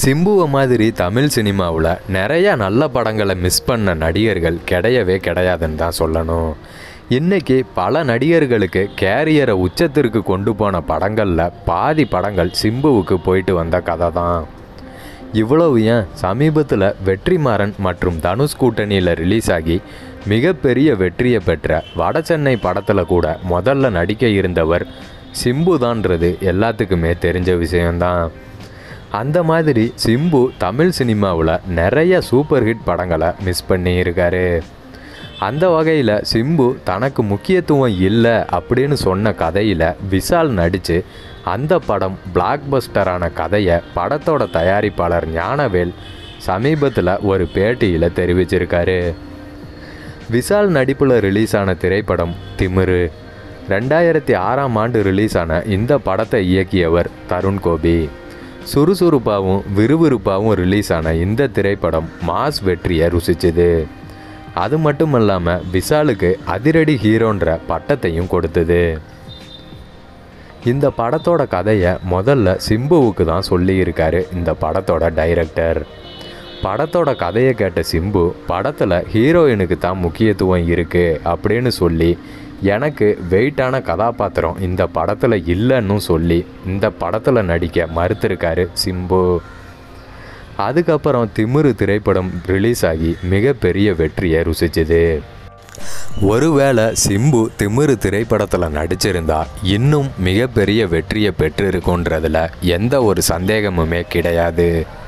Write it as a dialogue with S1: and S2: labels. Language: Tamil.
S1: சிம்புவை மாதிரி தமிழ் சினிமாவில் நிறைய நல்ல படங்களை மிஸ் பண்ண நடிகர்கள் கிடையவே கிடையாதுன்னு தான் சொல்லணும் இன்னைக்கு பல நடிகர்களுக்கு கேரியரை உச்சத்திற்கு கொண்டு போன படங்களில் பாதி படங்கள் சிம்புவுக்கு போயிட்டு வந்த கதை தான் இவ்வளவு ஏன் சமீபத்தில் வெற்றிமாறன் மற்றும் தனுஷ் கூட்டணியில் ரிலீஸ் ஆகி மிகப்பெரிய வெற்றியை பெற்ற வடசென்னை படத்தில் கூட முதல்ல நடிக்க இருந்தவர் சிம்பு தான்றது எல்லாத்துக்குமே தெரிஞ்ச விஷயம்தான் அந்த மாதிரி சிம்பு தமிழ் சினிமாவில் நிறைய சூப்பர் ஹிட் படங்களை மிஸ் பண்ணியிருக்காரு அந்த வகையில் சிம்பு தனக்கு முக்கியத்துவம் இல்லை அப்படின்னு சொன்ன கதையில் விஷால் நடித்து அந்த படம் பிளாக் பஸ்டரான கதையை படத்தோட தயாரிப்பாளர் ஞானவேல் சமீபத்தில் ஒரு பேட்டியில் தெரிவிச்சிருக்காரு விஷால் நடிப்பில் ரிலீஸ் ஆன திரைப்படம் திமிரு ரெண்டாயிரத்தி ஆறாம் ஆண்டு ரிலீஸ் ஆன இந்த படத்தை இயக்கியவர் தருண் கோபி சுறுசுறுப்பாகவும் விறுவிறுப்பாகவும் ரிலீஸ் ஆன இந்த திரைப்படம் மாஸ் வெற்றியை ருசிச்சுது அது மட்டும் இல்லாமல் விஷாலுக்கு அதிரடி ஹீரோன்ற பட்டத்தையும் கொடுத்தது இந்த படத்தோட கதையை முதல்ல சிம்புவுக்கு தான் சொல்லியிருக்காரு இந்த படத்தோட டைரக்டர் படத்தோட கதையை கேட்ட சிம்பு படத்தில் ஹீரோயினுக்கு தான் முக்கியத்துவம் இருக்குது அப்படின்னு சொல்லி எனக்கு வெயிட்டான கதாபாத்திரம் இந்த படத்தில் இல்லைன்னு சொல்லி இந்த படத்தில் நடிக்க மறுத்திருக்காரு சிம்பு அதுக்கப்புறம் திமிரு திரைப்படம் ரிலீஸ் ஆகி மிகப்பெரிய வெற்றியை ருசிச்சுது ஒருவேளை சிம்பு திமிரு திரைப்படத்தில் நடிச்சிருந்தா இன்னும் மிகப்பெரிய வெற்றியை பெற்றிருக்குன்றதுல எந்த ஒரு சந்தேகமுமே கிடையாது